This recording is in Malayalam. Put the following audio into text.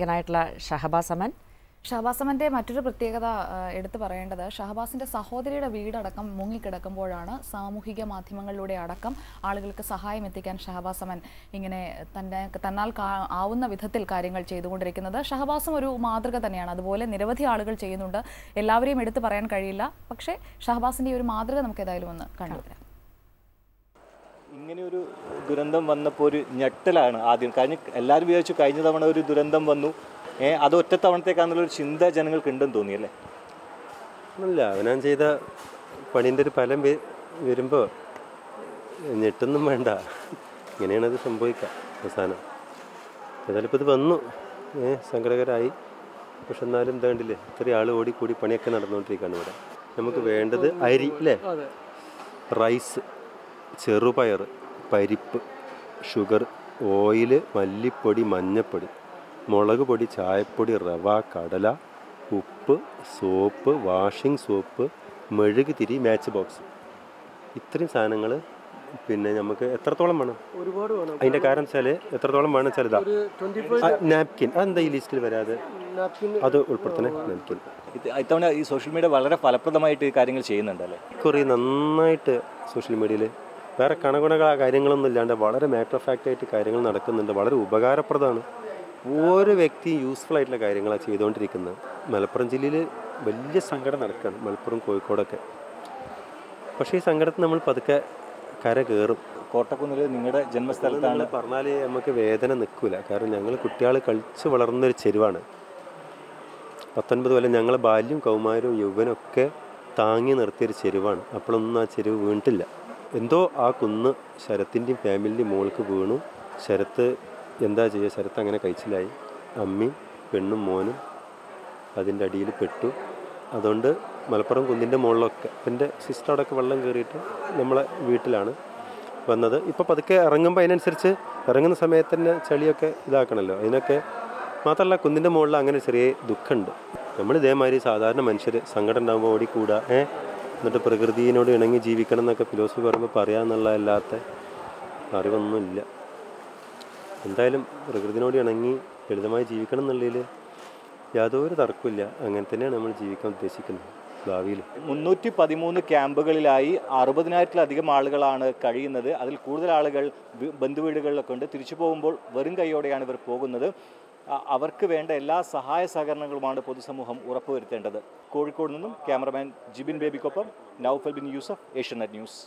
ായിട്ടുള്ള ഷഹബാസ് അമൻ ഷഹബാസമന്റെ മറ്റൊരു പ്രത്യേകത ആ, എടുത്തു പറയേണ്ടത് ഷഹബാസിന്റെ സഹോദരിയുടെ വീടടക്കം മുങ്ങിക്കിടക്കുമ്പോഴാണ് സാമൂഹിക മാധ്യമങ്ങളിലൂടെ അടക്കം ആളുകൾക്ക് സഹായം എത്തിക്കാൻ ഷഹബാസമൻ ഇങ്ങനെ തന്നെ തന്നാൽ കാ- ആവുന്ന വിധത്തിൽ കാര്യങ്ങൾ ചെയ്തുകൊണ്ടിരിക്കുന്നത് ഷഹബാസും ഒരു മാതൃക തന്നെയാണ് അതുപോലെ നിരവധി ആളുകൾ ചെയ്യുന്നുണ്ട് എല്ലാവരെയും എടുത്തു പറയാൻ കഴിയില്ല പക്ഷേ ഷഹബാസിന്റെ ഈ ഒരു മാതൃക നമുക്ക് ഏതായാലും ഒന്ന് കണ്ടുവരാം ഇങ്ങനെ ഒരു ദുരന്തം വന്നപ്പോൾ ഒരു ഞെട്ടലാണ് ആദ്യം കഴിഞ്ഞ എല്ലാവരും വിചാരിച്ചു കഴിഞ്ഞ തവണ ഒരു ദുരന്തം വന്നു ഏ അത് ഒറ്റ തവണത്തേക്കാന്നുള്ള ഒരു ചിന്ത ജനങ്ങൾക്ക് ഉണ്ടെന്ന് തോന്നിയല്ലേ അല്ല അവനാൻ ചെയ്ത പണീൻ്റെ ഒരു ഫലം വെ- വരുമ്പോൾ ഞെട്ടൊന്നും വേണ്ട ഇങ്ങനെയാണ് അത് സംഭവിക്കുക അവസാനം ഏതായാലും ഇപ്പോൾ ഇത് വന്നു ഏ സങ്കടകരമായി പക്ഷെ എന്നാലും എന്താ കണ്ടില്ലേ ഇത്രയും ആൾ ഓടിക്കൂടി പണിയൊക്കെ നടന്നുകൊണ്ടിരിക്കുകയാണ് ഇവിടെ നമുക്ക് വേണ്ടത് അരി അല്ലേ റൈസ് ചെറുപയർ പരിപ്പ് ഷുഗർ ഓയിൽ മല്ലിപ്പൊടി മഞ്ഞപ്പൊടി മുളക് പൊടി ചായപ്പൊടി റവ കടല ഉപ്പ് സോപ്പ് വാഷിംഗ് സോപ്പ് മെഴുക് തിരി മാച്ച് ബോക്സ് ഇത്രയും സാധനങ്ങൾ പിന്നെ നമുക്ക് എത്രത്തോളം വേണം ഒരുപാട് വേണം അതിൻ്റെ കാരണം വെച്ചാൽ എത്രത്തോളം വേണം വെച്ചാൽ ഇതാ ഒരു ട്വന്റി ഫൈവ് നാപ്കിൻ അതെന്താ ഈ ലിസ്റ്റിൽ വരാതെ നാപ്കിൻ അത് ഉൾപ്പെടുത്തണേ നാപ്കിൻ ഇത് ഇത്തവണ ഈ സോഷ്യൽ മീഡിയ വളരെ ഫലപ്രദമായിട്ട് ഈ കാര്യങ്ങൾ ചെയ്യുന്നുണ്ടല്ലേ കുറി നന്നായിട്ട് സോഷ്യൽ മീഡിയയിൽ വേറെ കണകുണക കാര്യങ്ങളൊന്നും ഇല്ലാണ്ട് വളരെ മാറ്റർ ഓഫ് ഫാക്റ്റ് ആയിട്ട് കാര്യങ്ങൾ നടക്കുന്നുണ്ട് വളരെ ഉപകാരപ്രദമാണ് ഓരോ വ്യക്തിയും യൂസ്ഫുൾ ആയിട്ടുള്ള കാര്യങ്ങളാണ് ചെയ്തുകൊണ്ടിരിക്കുന്നത് മലപ്പുറം ജില്ലയിൽ വലിയ സങ്കടം നടക്കുകയാണ് മലപ്പുറം കോഴിക്കോടൊക്കെ പക്ഷേ ഈ സങ്കടത്തിൽ നമ്മൾ പതുക്കെ കര കയറും കോട്ടക്കുന്നിൽ നിങ്ങളുടെ ജന്മസ്ഥലത്താണ് പറഞ്ഞാൽ നമുക്ക് വേദന നിൽക്കില്ല കാരണം ഞങ്ങൾ കുട്ടികൾ കളിച്ച് വളർന്നൊരു ചെരുവാണ് പത്തൊൻപത് കൊല്ലം ഞങ്ങളെ ബാല്യം കൗമാരവും യൗവനും ഒക്കെ താങ്ങി നിർത്തിയൊരു ചെരുവാണ് അപ്പോഴൊന്നും ആ ചെരുവ് വീണിട്ടില്ല എന്തോ ആ കുന്ന് ശരത്തിൻ്റെയും ഫാമിലിൻ്റെയും മോൾക്ക് വീണു ശരത്ത് എന്താ ചെയ്യുക ശരത്ത് അങ്ങനെ കഴിച്ചിലായി അമ്മയും പെണ്ണും മോനും അതിൻ്റെ അടിയിൽ പെട്ടു അതുകൊണ്ട് മലപ്പുറം കുന്നിൻ്റെ മുകളിലൊക്കെ എൻ്റെ സിസ്റ്റർ അവിടെയൊക്കെ വെള്ളം കയറിയിട്ട് നമ്മളെ വീട്ടിലാണ് വന്നത് ഇപ്പോൾ പതുക്കെ ഇറങ്ങുമ്പോൾ അതിനനുസരിച്ച് ഇറങ്ങുന്ന സമയത്ത് തന്നെ ചളിയൊക്കെ ഇതാക്കണമല്ലോ അതിനൊക്കെ മാത്രമല്ല കുന്നിൻ്റെ മുകളിൽ അങ്ങനെ ചെറിയ ദുഃഖമുണ്ട് നമ്മൾ ഇതേമാതിരി സാധാരണ മനുഷ്യർ സങ്കടം ഉണ്ടാകുമ്പോൾ ഓടിക്കൂടാ ഏ എന്നിട്ട് പ്രകൃതിയോട് ഇണങ്ങി ജീവിക്കണം എന്നൊക്കെ ഫിലോസഫി പറയുമ്പോൾ പറയാമെന്നുള്ളതല്ലാത്ത അറിവൊന്നുമില്ല എന്തായാലും പ്രകൃതിനോട് ഇണങ്ങി ലളിതമായി ജീവിക്കണം എന്നുള്ളതിൽ യാതൊരു തർക്കമില്ല അങ്ങനെ തന്നെയാണ് നമ്മൾ ജീവിക്കാൻ ഉദ്ദേശിക്കുന്നത് ഭാവിയിൽ മുന്നൂറ്റി പതിമൂന്ന് ക്യാമ്പുകളിലായി അറുപതിനായിരത്തിലധികം ആളുകളാണ് കഴിയുന്നത് അതിൽ കൂടുതൽ ആളുകൾ വി- ബന്ധുവീടുകളിലൊക്കെ ഉണ്ട് തിരിച്ചു പോകുമ്പോൾ വെറും കൈയോടെയാണ് ഇവർ പോകുന്നത് അ- അവർക്ക് വേണ്ട എല്ലാ സഹായ സഹകരണങ്ങളുമാണ് പൊതുസമൂഹം ഉറപ്പുവരുത്തേണ്ടത് കോഴിക്കോട് നിന്നും ക്യാമറമാൻ ജിബിൻ ബേബിക്കൊപ്പം നൌഫൽ ബിൻ യൂസഫ് ഏഷ്യനെറ്റ് ന്യൂസ്